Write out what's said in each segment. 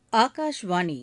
ஆகாஷ்வாணி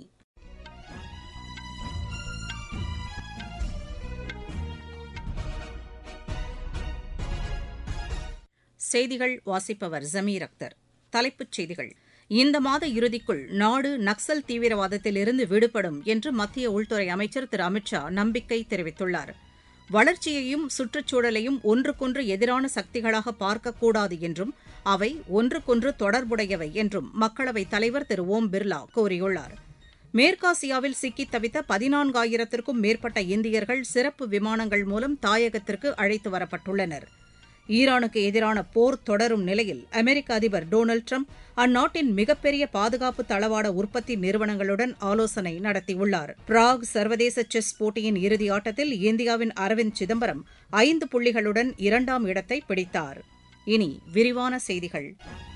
செய்திகள் வாசிப்பவர் ஜமீர் அக்தர் தலைப்புச் செய்திகள் இந்த மாத இறுதிக்குள் நாடு நக்சல் தீவிரவாதத்திலிருந்து விடுபடும் என்று மத்திய உள்துறை அமைச்சர் திரு அமித் ஷா நம்பிக்கை தெரிவித்துள்ளார் வளர்ச்சியையும் சுற்றுச்சூழலையும் ஒன்றுக்கொன்று எதிரான சக்திகளாக பார்க்கக்கூடாது என்றும் அவை ஒன்றுக்கொன்று தொடர்புடையவை என்றும் மக்களவைத் தலைவர் திரு ஓம் பிர்லா கூறியுள்ளார் மேற்காசியாவில் சிக்கித் தவித்த பதினான்காயிரத்திற்கும் மேற்பட்ட இந்தியர்கள் சிறப்பு விமானங்கள் மூலம் தாயகத்திற்கு அழைத்து வரப்பட்டுள்ளனர் ஈரானுக்கு எதிரான போர் தொடரும் நிலையில் அமெரிக்க அதிபர் டொனால்டு ட்ரம்ப் அந்நாட்டின் மிகப்பெரிய பாதுகாப்பு தளவாட உற்பத்தி நிறுவனங்களுடன் ஆலோசனை நடத்தியுள்ளார் பிராக் சர்வதேச செஸ் போட்டியின் இறுதி ஆட்டத்தில் இந்தியாவின் அரவிந்த் சிதம்பரம் ஐந்து புள்ளிகளுடன் இரண்டாம் இடத்தை பிடித்தார் இனி விரிவான செய்திகள்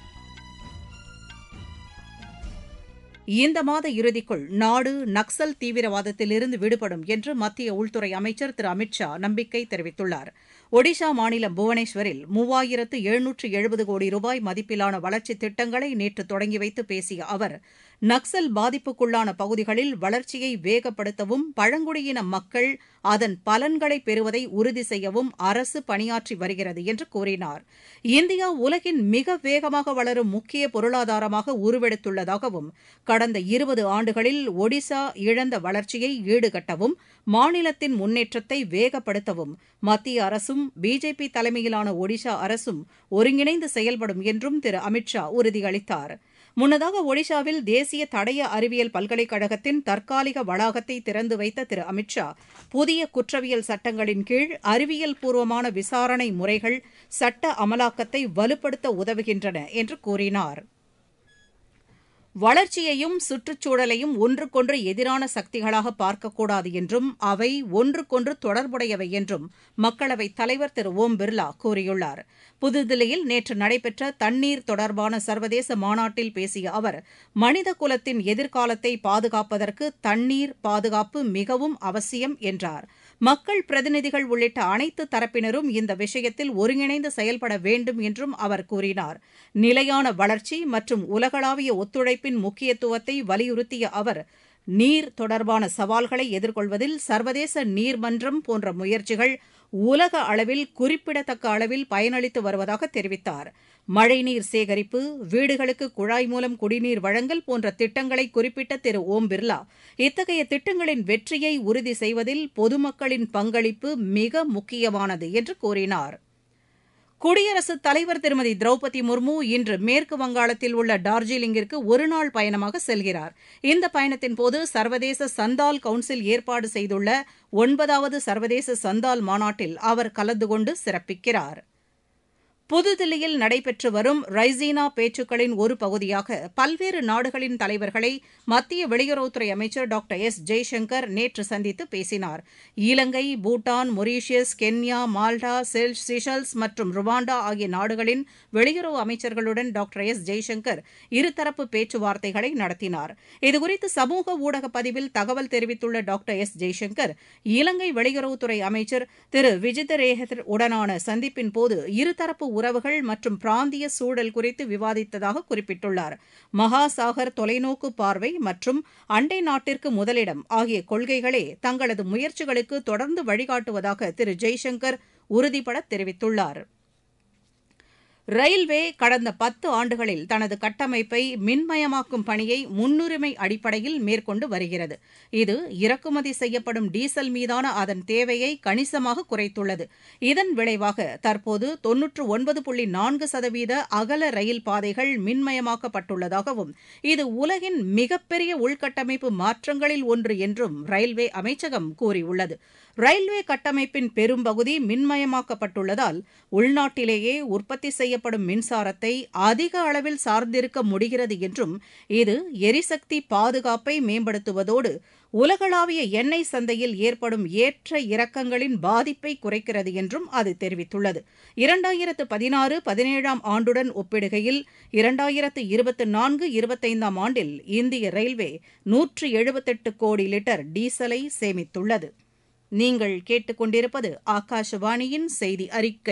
இந்த மாத இறுதிக்குள் நாடு நக்சல் தீவிரவாதத்திலிருந்து விடுபடும் என்று மத்திய உள்துறை அமைச்சர் திரு அமித் ஷா நம்பிக்கை தெரிவித்துள்ளார் ஒடிஷா மாநிலம் புவனேஸ்வரில் மூவாயிரத்து எழுநூற்று எழுபது கோடி ரூபாய் மதிப்பிலான வளர்ச்சித் திட்டங்களை நேற்று தொடங்கி வைத்து பேசிய அவர் நக்சல் பாதிப்புக்குள்ளான பகுதிகளில் வளர்ச்சியை வேகப்படுத்தவும் பழங்குடியின மக்கள் அதன் பலன்களை பெறுவதை உறுதி செய்யவும் அரசு பணியாற்றி வருகிறது என்று கூறினார் இந்தியா உலகின் மிக வேகமாக வளரும் முக்கிய பொருளாதாரமாக உருவெடுத்துள்ளதாகவும் கடந்த இருபது ஆண்டுகளில் ஒடிசா இழந்த வளர்ச்சியை ஈடுகட்டவும் மாநிலத்தின் முன்னேற்றத்தை வேகப்படுத்தவும் மத்திய அரசும் பிஜேபி தலைமையிலான ஒடிஷா அரசும் ஒருங்கிணைந்து செயல்படும் என்றும் திரு அமித் ஷா உறுதியளித்தார் முன்னதாக ஒடிஷாவில் தேசிய தடய அறிவியல் பல்கலைக்கழகத்தின் தற்காலிக வளாகத்தை திறந்து வைத்த திரு அமித் ஷா புதிய குற்றவியல் சட்டங்களின் கீழ் அறிவியல் பூர்வமான விசாரணை முறைகள் சட்ட அமலாக்கத்தை வலுப்படுத்த உதவுகின்றன என்று கூறினார் வளர்ச்சியையும் சுற்றுச்சூழலையும் ஒன்றுக்கொன்று எதிரான சக்திகளாக பார்க்கக்கூடாது என்றும் அவை ஒன்றுக்கொன்று தொடர்புடையவை என்றும் மக்களவைத் தலைவர் திரு ஓம் பிர்லா கூறியுள்ளார் புதுதில்லியில் நேற்று நடைபெற்ற தண்ணீர் தொடர்பான சர்வதேச மாநாட்டில் பேசிய அவர் மனித குலத்தின் எதிர்காலத்தை பாதுகாப்பதற்கு தண்ணீர் பாதுகாப்பு மிகவும் அவசியம் என்றார் மக்கள் பிரதிநிதிகள் உள்ளிட்ட அனைத்து தரப்பினரும் இந்த விஷயத்தில் ஒருங்கிணைந்து செயல்பட வேண்டும் என்றும் அவர் கூறினார் நிலையான வளர்ச்சி மற்றும் உலகளாவிய ஒத்துழைப்பின் முக்கியத்துவத்தை வலியுறுத்திய அவர் நீர் தொடர்பான சவால்களை எதிர்கொள்வதில் சர்வதேச நீர்மன்றம் போன்ற முயற்சிகள் உலக அளவில் குறிப்பிடத்தக்க அளவில் பயனளித்து வருவதாக தெரிவித்தார் மழைநீர் சேகரிப்பு வீடுகளுக்கு குழாய் மூலம் குடிநீர் வழங்கல் போன்ற திட்டங்களை குறிப்பிட்ட திரு ஓம் பிர்லா இத்தகைய திட்டங்களின் வெற்றியை உறுதி செய்வதில் பொதுமக்களின் பங்களிப்பு மிக முக்கியமானது என்று கூறினார் குடியரசுத் தலைவர் திருமதி திரௌபதி முர்மு இன்று மேற்கு வங்காளத்தில் உள்ள டார்ஜிலிங்கிற்கு ஒருநாள் பயணமாக செல்கிறார் இந்த பயணத்தின்போது சர்வதேச சந்தால் கவுன்சில் ஏற்பாடு செய்துள்ள ஒன்பதாவது சர்வதேச சந்தால் மாநாட்டில் அவர் கலந்து கொண்டு சிறப்பிக்கிறார் புதுதில்லியில் நடைபெற்று வரும் ரைசீனா பேச்சுக்களின் ஒரு பகுதியாக பல்வேறு நாடுகளின் தலைவர்களை மத்திய வெளியுறவுத்துறை அமைச்சர் டாக்டர் எஸ் ஜெய்சங்கர் நேற்று சந்தித்து பேசினார் Ilangai Bhutan Mauritius Kenya Malta செல் சிஷல்ஸ் மற்றும் ருவாண்டா ஆகிய நாடுகளின் வெளியுறவு அமைச்சர்களுடன் டாக்டர் எஸ் ஜெய்சங்கர் இருதரப்பு பேச்சுவார்த்தைகளை நடத்தினார் இதுகுறித்து சமூக ஊடக பதிவில் தகவல் தெரிவித்துள்ள டாக்டர் எஸ் ஜெய்சங்கர் இலங்கை வெளியுறவுத்துறை அமைச்சர் திரு விஜிதரேகர் உடனான சந்திப்பின் போது இருதரப்பு உறவுகள் மற்றும் பிராந்திய சூழல் குறித்து விவாதித்ததாக குறிப்பிட்டுள்ளார் மகாசாகர் தொலைநோக்கு பார்வை மற்றும் அண்டை நாட்டிற்கு முதலிடம் ஆகிய கொள்கைகளே தங்களது முயற்சிகளுக்கு தொடர்ந்து வழிகாட்டுவதாக திரு ஜெய்சங்கர் உறுதிபட தெரிவித்துள்ளார் ரயில்வே கடந்த பத்து ஆண்டுகளில் தனது கட்டமைப்பை மின்மயமாக்கும் பணியை முன்னுரிமை அடிப்படையில் மேற்கொண்டு வருகிறது இது இறக்குமதி செய்யப்படும் டீசல் மீதான அதன் தேவையை கணிசமாக குறைத்துள்ளது இதன் விளைவாக தற்போது தொன்னூற்று ஒன்பது புள்ளி நான்கு சதவீத அகல ரயில் பாதைகள் மின்மயமாக்கப்பட்டுள்ளதாகவும் இது உலகின் மிகப்பெரிய உள்கட்டமைப்பு மாற்றங்களில் ஒன்று என்றும் ரயில்வே அமைச்சகம் கூறியுள்ளது ரயில்வே கட்டமைப்பின் பெரும்பகுதி மின்மயமாக்கப்பட்டுள்ளதால் உள்நாட்டிலேயே உற்பத்தி செய்யப்படும் மின்சாரத்தை அதிக அளவில் சார்ந்திருக்க முடிகிறது என்றும் இது எரிசக்தி பாதுகாப்பை மேம்படுத்துவதோடு உலகளாவிய எண்ணெய் சந்தையில் ஏற்படும் ஏற்ற இறக்கங்களின் பாதிப்பை குறைக்கிறது என்றும் அது தெரிவித்துள்ளது இரண்டாயிரத்து பதினாறு பதினேழாம் ஆண்டுடன் ஒப்பிடுகையில் இரண்டாயிரத்து இருபத்தி நான்கு இருபத்தைந்தாம் ஆண்டில் இந்திய ரயில்வே நூற்று எழுபத்தெட்டு கோடி லிட்டர் டீசலை சேமித்துள்ளது நீங்கள் கேட்டுக்கொண்டிருப்பது ஆகாஷவாணியின் செய்தி அறிக்கை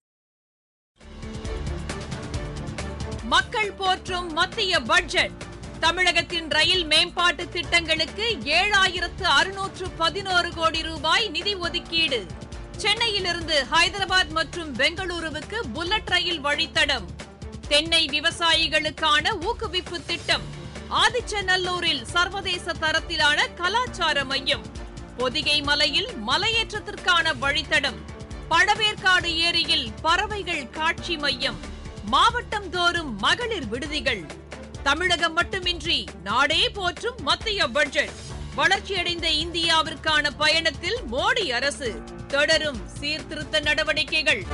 மக்கள் போற்றும் மத்திய பட்ஜெட் தமிழகத்தின் ரயில் மேம்பாட்டு திட்டங்களுக்கு ஏழாயிரத்து அறுநூற்று பதினோரு கோடி ரூபாய் நிதி ஒதுக்கீடு சென்னையிலிருந்து ஹைதராபாத் மற்றும் பெங்களூருவுக்கு புல்லட் ரயில் வழித்தடம் தென்னை விவசாயிகளுக்கான ஊக்குவிப்பு திட்டம் ஆதிச்சநல்லூரில் சர்வதேச தரத்திலான கலாச்சார மையம் பொதிகை மலையில் மலையேற்றத்திற்கான வழித்தடம் பழவேற்காடு ஏரியில் பறவைகள் காட்சி மையம் மாவட்டம் தோறும் மகளிர் விடுதிகள் தமிழகம் மட்டுமின்றி நாடே போற்றும் மத்திய பட்ஜெட் வளர்ச்சியடைந்த இந்தியாவிற்கான பயணத்தில் மோடி அரசு தொடரும் சீர்திருத்த நடவடிக்கைகள்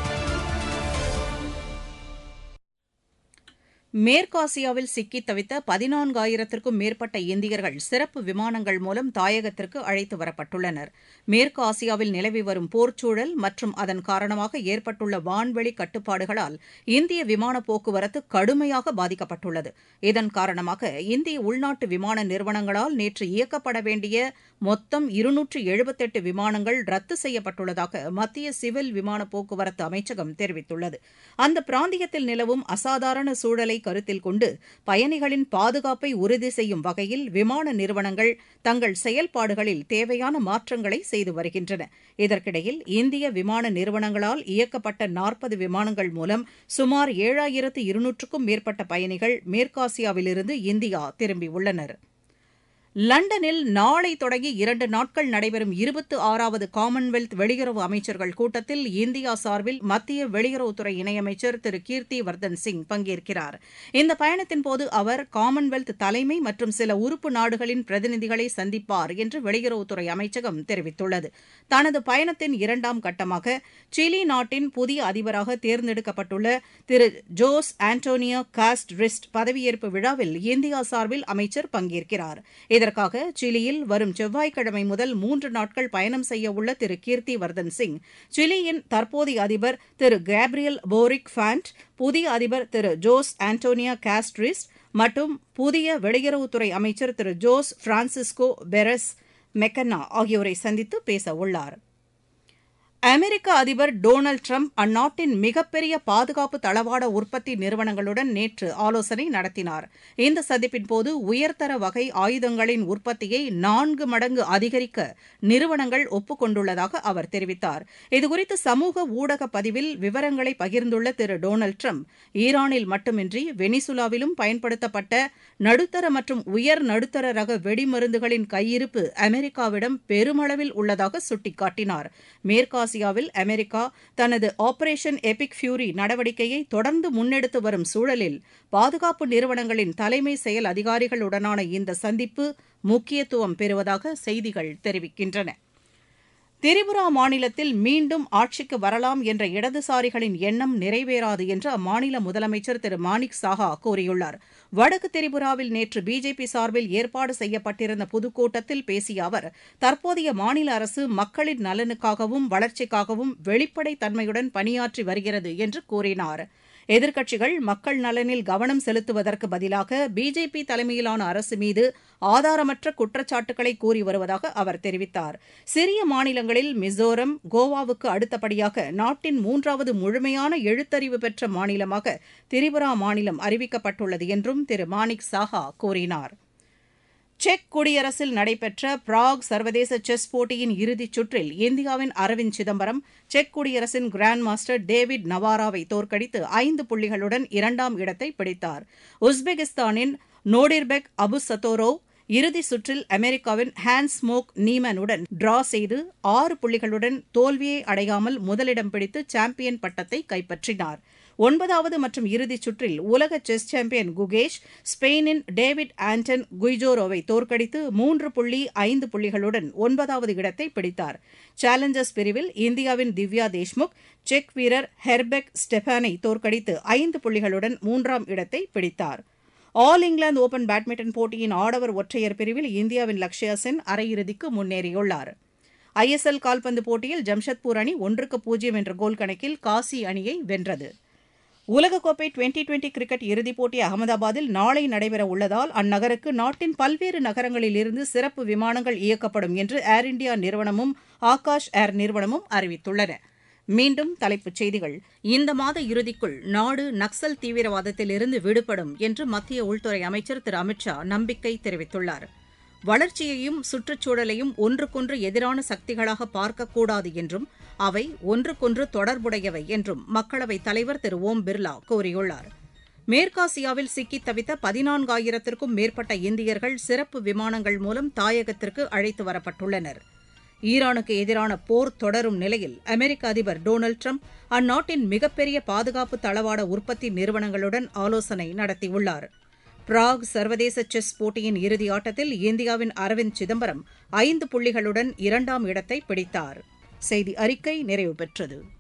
மேற்காசியாவில் சிக்கித் தவித்த பதினான்காயிரத்திற்கும் மேற்பட்ட இந்தியர்கள் சிறப்பு விமானங்கள் மூலம் தாயகத்திற்கு அழைத்து வரப்பட்டுள்ளனர் மேற்கு ஆசியாவில் நிலவி வரும் போர்ச்சூழல் மற்றும் அதன் காரணமாக ஏற்பட்டுள்ள வான்வெளி கட்டுப்பாடுகளால் இந்திய விமான போக்குவரத்து கடுமையாக பாதிக்கப்பட்டுள்ளது இதன் காரணமாக இந்திய உள்நாட்டு விமான நிறுவனங்களால் நேற்று இயக்கப்பட வேண்டிய மொத்தம் இருநூற்று எழுபத்தெட்டு விமானங்கள் ரத்து செய்யப்பட்டுள்ளதாக மத்திய சிவில் விமான போக்குவரத்து அமைச்சகம் தெரிவித்துள்ளது அந்த பிராந்தியத்தில் நிலவும் அசாதாரண சூழலை கருத்தில் கொண்டு பயணிகளின் பாதுகாப்பை உறுதி செய்யும் வகையில் விமான நிறுவனங்கள் தங்கள் செயல்பாடுகளில் தேவையான மாற்றங்களை செய்து வருகின்றன இதற்கிடையில் இந்திய விமான நிறுவனங்களால் இயக்கப்பட்ட நாற்பது விமானங்கள் மூலம் சுமார் ஏழாயிரத்து இருநூற்றுக்கும் மேற்பட்ட பயணிகள் மேற்காசியாவிலிருந்து இந்தியா திரும்பியுள்ளனா் லண்டனில் நாளை தொடங்கி இரண்டு நாட்கள் நடைபெறும் இருபத்து ஆறாவது காமன்வெல்த் வெளியுறவு அமைச்சர்கள் கூட்டத்தில் இந்தியா சார்பில் மத்திய வெளியுறவுத்துறை இணையமைச்சர் திரு கீர்த்தி வர்தன் சிங் பங்கேற்கிறார் இந்த பயணத்தின்போது அவர் காமன்வெல்த் தலைமை மற்றும் சில உறுப்பு நாடுகளின் பிரதிநிதிகளை சந்திப்பார் என்று வெளியுறவுத்துறை அமைச்சகம் தெரிவித்துள்ளது தனது பயணத்தின் இரண்டாம் கட்டமாக சிலி நாட்டின் புதிய அதிபராக தேர்ந்தெடுக்கப்பட்டுள்ள Thiru Jose Antonio Kast Rist பதவியேற்பு விழாவில் இந்தியா சார்பில் அமைச்சர் பங்கேற்கிறார் இதற்காக சிலியில் வரும் செவ்வாய்க்கிழமை முதல் மூன்று நாட்கள் பயணம் செய்ய உள்ள திரு கீர்த்தி வர்தன் சிங் சிலியின் தற்போதைய அதிபர் திரு கேப்ரியல் போரிக் ஃபேண்ட் புதிய அதிபர் திரு ஜோஸ் ஆண்டோனியா காஸ்ட்ரிஸ் மற்றும் புதிய வெளியுறவுத்துறை அமைச்சர் Thiru Jose Francisco Perez Mackenna ஆகியோரை சந்தித்து பேச உள்ளார் அமெரிக்க அதிபர் டொனால்டு டிரம்ப் அந்நாட்டின் மிகப்பெரிய பாதுகாப்பு தளவாட உற்பத்தி நிறுவனங்களுடன் நேற்று ஆலோசனை நடத்தினார் இந்த சந்திப்பின்போது உயர்தர வகை ஆயுதங்களின் உற்பத்தியை நான்கு மடங்கு அதிகரிக்க நிறுவனங்கள் ஒப்புக் கொண்டுள்ளதாக அவர் தெரிவித்தார் இதுகுறித்து சமூக ஊடக பதிவில் விவரங்களை பகிர்ந்துள்ள திரு டொனால்டு டிரம்ப் ஈரானில் மட்டுமின்றி வெனிசுலாவிலும் பயன்படுத்தப்பட்ட நடுத்தர மற்றும் உயர் நடுத்தர ரக வெடிமருந்துகளின் கையிருப்பு அமெரிக்காவிடம் பெருமளவில் உள்ளதாக சுட்டிக்காட்டினார் மேற்காசியாவில் அமெரிக்கா தனது ஆபரேஷன் எபிக் ஃபியூரி நடவடிக்கையை தொடர்ந்து முன்னெடுத்து வரும் சூழலில் பாதுகாப்பு நிறுவனங்களின் தலைமை செயல் அதிகாரிகளுடனான இந்த சந்திப்பு முக்கியத்துவம் பெறுவதாக செய்திகள் தெரிவிக்கின்றன திரிபுரா மாநிலத்தில் மீண்டும் ஆட்சிக்கு வரலாம் என்ற இடதுசாரிகளின் எண்ணம் நிறைவேறாது என்று அம்மாநில முதலமைச்சர் திரு மாணிக் சாஹா கூறியுள்ளார் வடக்கு திரிபுராவில் நேற்று பிஜேபி சார்பில் ஏற்பாடு செய்யப்பட்டிருந்த பொதுக்கூட்டத்தில் பேசிய அவர் தற்போதைய மாநில அரசு மக்களின் நலனுக்காகவும் வளர்ச்சிக்காகவும் வெளிப்படைத் தன்மையுடன் பணியாற்றி வருகிறது என்று கூறினார் எதிர்க்கட்சிகள் மக்கள் நலனில் கவனம் செலுத்துவதற்கு பதிலாக பிஜேபி தலைமையிலான அரசு மீது ஆதாரமற்ற குற்றச்சாட்டுகளை கூறி வருவதாக அவர் தெரிவித்தார் சிறிய மாநிலங்களில் மிசோரம் கோவாவுக்கு அடுத்தபடியாக நாட்டின் மூன்றாவது முழுமையான எழுத்தறிவு பெற்ற மாநிலமாக திரிபுரா மாநிலம் அறிவிக்கப்பட்டுள்ளது என்றும் திரு மாணிக் சாஹா கூறினார் செக் குடியரசில் நடைபெற்ற பிராக் சர்வதேச செஸ் போட்டியின் இறுதிச் சுற்றில் இந்தியாவின் அரவிந்த் சிதம்பரம் செக் குடியரசின் கிராண்ட் மாஸ்டர் டேவிட் நவாராவை தோற்கடித்து ஐந்து புள்ளிகளுடன் இரண்டாம் இடத்தை பிடித்தார் உஸ்பெகிஸ்தானின் நோடிர்பெக் அபு சத்தோரோவ் இறுதி சுற்றில் அமெரிக்காவின் ஹான்ஸ் ஸ்மோக் நீமனுடன் டிரா செய்து ஆறு புள்ளிகளுடன் தோல்வியை அடையாமல் முதலிடம் பிடித்து சாம்பியன் பட்டத்தை கைப்பற்றினார் ஒன்பதாவது மற்றும் இறுதிச் சுற்றில் உலக செஸ் சாம்பியன் குகேஷ் ஸ்பெயினின் டேவிட் ஆண்டன் குய்ஜோரோவை தோற்கடித்து மூன்று புள்ளி ஐந்து புள்ளிகளுடன் ஒன்பதாவது இடத்தை பிடித்தார் சேலஞ்சர்ஸ் பிரிவில் இந்தியாவின் திவ்யா தேஷ்முக் செக் வீரர் ஹெர்பெக் ஸ்டெஃபானை தோற்கடித்து ஐந்து புள்ளிகளுடன் மூன்றாம் இடத்தை பிடித்தார் ஆல் இங்கிலாந்து ஓபன் பேட்மிண்டன் போட்டியின் ஆடவர் ஒற்றையர் பிரிவில் இந்தியாவின் லக்ஷயா சென் அரையிறுதிக்கு முன்னேறியுள்ளார் ஐஎஸ்எல் கால்பந்து போட்டியில் ஜம்ஷெட்பூர் அணி ஒன்றுக்கு பூஜ்ஜியம் என்ற கோல் கணக்கில் காசி அணியை வென்றது உலகக்கோப்பை டுவெண்டி டுவெண்டி கிரிக்கெட் இறுதிப் போட்டி அகமதாபாத்தில் நாளை நடைபெற உள்ளதால் அந்நகருக்கு நாட்டின் பல்வேறு நகரங்களிலிருந்து சிறப்பு விமானங்கள் இயக்கப்படும் என்று ஏர் இண்டியா நிறுவனமும் ஆகாஷ் ஏர் நிறுவனமும் அறிவித்துள்ளன மீண்டும் தலைப்புச் செய்திகள் இந்த மாத இறுதிக்குள் நாடு நக்சல் தீவிரவாதத்திலிருந்து விடுபடும் என்று மத்திய உள்துறை அமைச்சர் திரு அமித் ஷா நம்பிக்கை தெரிவித்துள்ளார் வளர்ச்சியையும் சுற்றுச்சூழலையும் ஒன்றுக்கொன்று எதிரான சக்திகளாக பார்க்கக்கூடாது என்றும் அவை ஒன்றுக்கொன்று தொடர்புடையவை என்றும் மக்களவைத் தலைவர் திரு ஓம் பிர்லா கூறியுள்ளார் மேற்காசியாவில் சிக்கித் தவித்த பதினான்காயிரத்திற்கும் மேற்பட்ட இந்தியர்கள் சிறப்பு விமானங்கள் மூலம் தாயகத்திற்கு அழைத்து வரப்பட்டுள்ளனர் ஈரானுக்கு எதிரான போர் தொடரும் நிலையில் அமெரிக்க அதிபர் டொனால்டு ட்ரம்ப் அந்நாட்டின் மிகப்பெரிய பாதுகாப்பு தளவாட உற்பத்தி நிறுவனங்களுடன் ஆலோசனை நடத்தியுள்ளார் பிராக் சர்வதேச செஸ் போட்டியின் இறுதி ஆட்டத்தில் இந்தியாவின் அரவிந்த் சிதம்பரம் ஐந்து புள்ளிகளுடன் இரண்டாம் இடத்தை பிடித்தார் செய்தி அறிக்கை நிறைவு பெற்றது